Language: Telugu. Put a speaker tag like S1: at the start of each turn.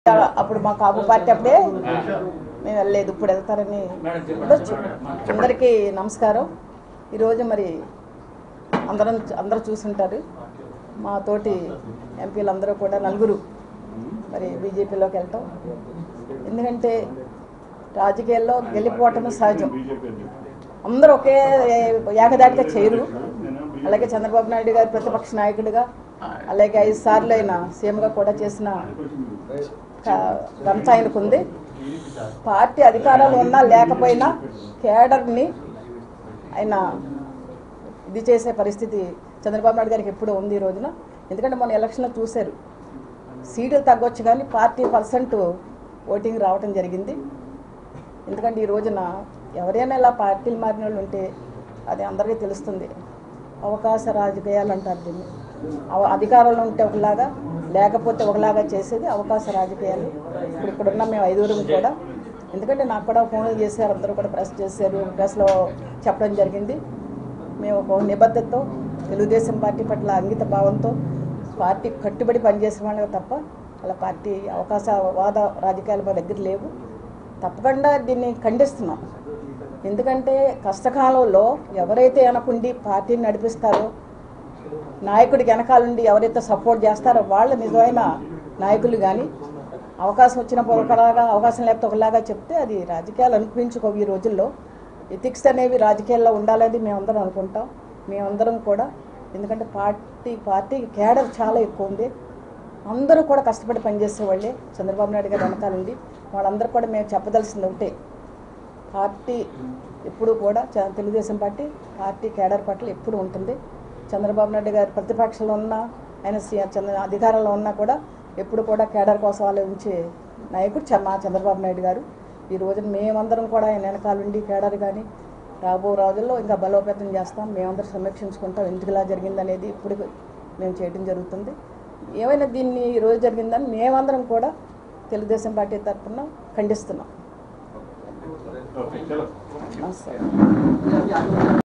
S1: అప్పుడు మా కాపు పార్టీ అప్పుడే మేము వెళ్ళలేదు ఇప్పుడు వెళ్తారని ఉండొచ్చు అందరికీ నమస్కారం ఈరోజు మరి అందరం అందరూ చూసుంటారు మా తోటి ఎంపీలు అందరూ కూడా నలుగురు మరి బీజేపీలోకి వెళ్తాం ఎందుకంటే రాజకీయాల్లో గెలిపోవటం సహజం అందరూ ఒకే ఏకదాటిగా చేయరు అలాగే చంద్రబాబు నాయుడు గారు ప్రతిపక్ష నాయకుడిగా అలాగే ఐదు సార్లు అయిన సీఎంగా కూడా చేసిన క- ఘనత ఆయనకు ఉంది పార్టీ అధికారాలు ఉన్నా లేకపోయినా కేడర్ని ఆయన ఇది చేసే పరిస్థితి చంద్రబాబు నాయుడు గారికి ఎప్పుడూ ఉంది ఈ రోజున ఎందుకంటే మొన్న ఎలక్షన్లో చూశారు సీట్లు తగ్గొచ్చు కానీ పార్టీ పర్సెంట్ ఓటింగ్ రావటం జరిగింది ఎందుకంటే ఈ రోజున ఎవరైనా ఇలా పార్టీలు మారిన వాళ్ళు ఉంటే అది అందరికీ తెలుస్తుంది అవకాశ రాజకీయాలు అంటారు దీన్ని అవ- అధికారంలో ఉంటే ఒకలాగా లేకపోతే ఒకలాగా చేసేది అవకాశ రాజకీయాలు ఇప్పుడు ఇక్కడ ఉన్న మేము ఐదుగురం కూడా ఎందుకంటే నాకు కూడా ఫోన్లు చేశారు అందరూ కూడా ప్రెస్ చేశారు ప్రెస్లో చెప్పడం జరిగింది మేము ఒక నిబద్ధతతో తెలుగుదేశం పార్టీ పట్ల అంకిత భావంతో పార్టీ కట్టుబడి పనిచేసే వాళ్ళే తప్ప అలా పార్టీ అవకాశవాద రాజకీయాలు మా దగ్గర లేవు తప్పకుండా దీన్ని ఖండిస్తున్నాం ఎందుకంటే కష్టకాలంలో ఎవరైతే వెనకుండి పార్టీని నడిపిస్తారో నాయకుడికి వెనకాలండి ఎవరైతే సపోర్ట్ చేస్తారో వాళ్ళు నిజమైన నాయకులు కానీ అవకాశం వచ్చినప్పుడు ఒకలాగా అవకాశం లేకపోతే ఒకలాగా చెప్తే అది రాజకీయాలు అనుభవించుకోవు ఈ రోజుల్లో ఎథిక్స్ అనేవి రాజకీయాల్లో ఉండాలని మేమందరం అనుకుంటాం మేమందరం కూడా ఎందుకంటే పార్టీ పార్టీ కేడర్ చాలా ఎక్కువ ఉంది అందరూ కూడా కష్టపడి పనిచేసే వాళ్ళే చంద్రబాబు నాయుడు గారు వెనకాలండి వాళ్ళందరూ కూడా మేము చెప్పదలసింది ఒకటే పార్టీ ఎప్పుడు కూడా చ- తెలుగుదేశం పార్టీ పార్టీ కేడర్ పట్ల ఎప్పుడు ఉంటుంది చంద్రబాబు నాయుడు గారు ప్రతిపక్షంలో ఉన్నా ఆయన సీ- చంద్ర అధికారంలో ఉన్నా కూడా ఎప్పుడు కూడా కేడర్ కోసం ఆలోచించే నాయకుడు చ- మా చంద్రబాబు నాయుడు గారు ఈ రోజున మేమందరం కూడా ఆయన వెనకాలండి కేడర్ కానీ రాబో రోజుల్లో ఇంకా బలోపేతం చేస్తాం మేమందరం సమీక్షించుకుంటాం ఎందుకు ఇలా జరిగిందనేది ఇప్పుడు మేము చేయడం జరుగుతుంది ఏమైనా దీన్ని ఈ రోజు జరిగిందని మేమందరం కూడా తెలుగుదేశం పార్టీ తరఫున ఖండిస్తున్నాం నమస్తే